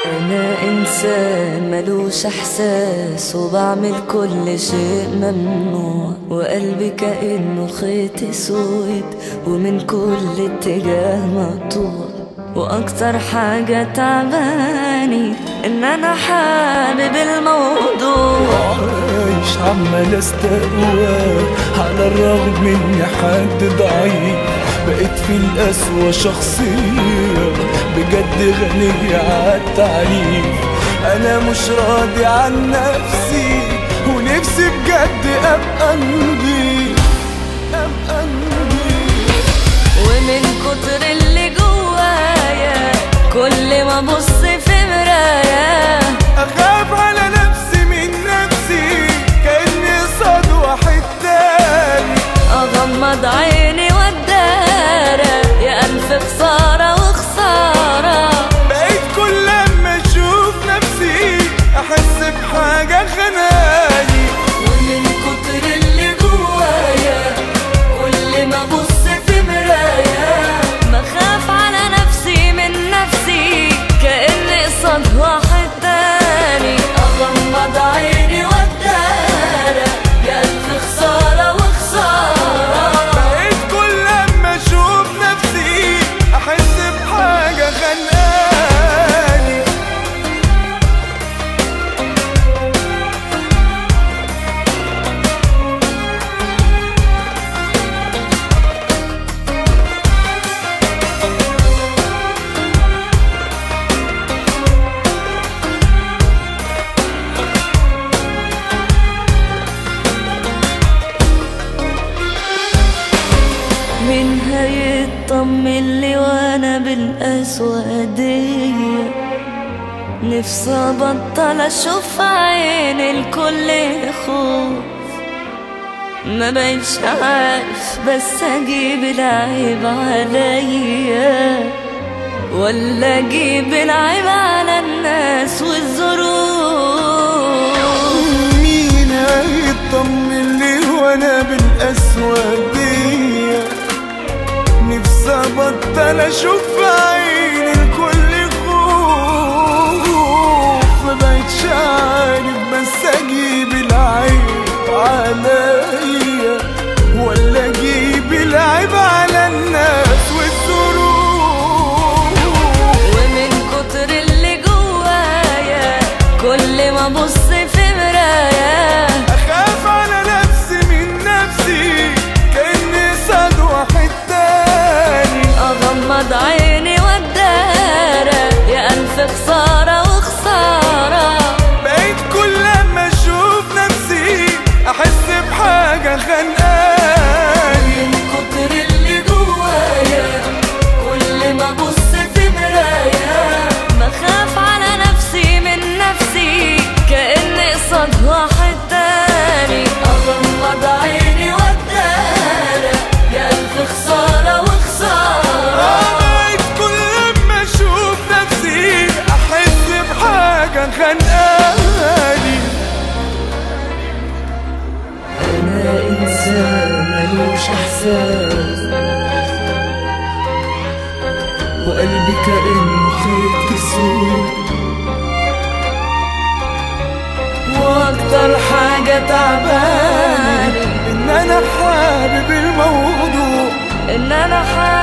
أنا إنسان ملوش إحساس وبعمل كل شيء ممنوع وقلبي كأنه خيط أسود ومن كل اتجاه مقطوع وأكتر حاجة تعباني إن أنا حابب الموضوع عايش عمال استقوى على الرغم اني حد ضعيف بقيت في القسوة شخصية بجد غنية عالتعريف انا مش راضي عن نفسي ونفسي بجد ابقى نضيف ابقى نضيف ومن كتر اللي جوايا كل ما ابص في مرايا اخاف على نفسي من نفسي كاني صاد واحد تاني اغمض عيني والدارة يا الف خسارة وخسارة بقيت كل لما اشوف نفسي احس بحاجه خناني ومن كتر اللي جوايا كل ما ابص في مرايا بخاف على نفسي من نفسي كأني قصاد واحد تاني اغمض عيني والدارة يا الف خسارة وخسارة بقيت كل لما اشوف نفسي احس بحاجه خنقاني مين هيطمن لي وانا بالاسودية نفسي ابطل اشوف عين الكل خوف ما بقتش عارف بس اجيب العيب عليا ولا اجيب العيب على الناس والظروف مين هيطمن لي وانا بالاسودية نفسي ابطل اشوف عين الكل خوف ما بقتش عارف بس اجيب العيب عليا ولا اجيب العيب على الناس والظروف ومن كتر اللي جوايا كل ما ابص في مرايا اخاف على نفسي من نفسي كاني صاد واحد تاني اغمض عيني والدارة يا الف خسارة وخسارة بقيت كل لما اشوف نفسي احس بحاجه خانقاني من كتر اللي جوايا كل ما ابص في مرايا بخاف على نفسي من نفسي كأني قصاد واحد تاني اغمض عيني والدارة يا الف خسارة وخسارة بقيت كل لما اشوف نفسي احس بحاجه خانقاني أنا إنسان ملوش إحساس وقلبي كانه خيط اسود وأكتر حاجة تعباني ان انا حابب الموضوع إن أنا حابب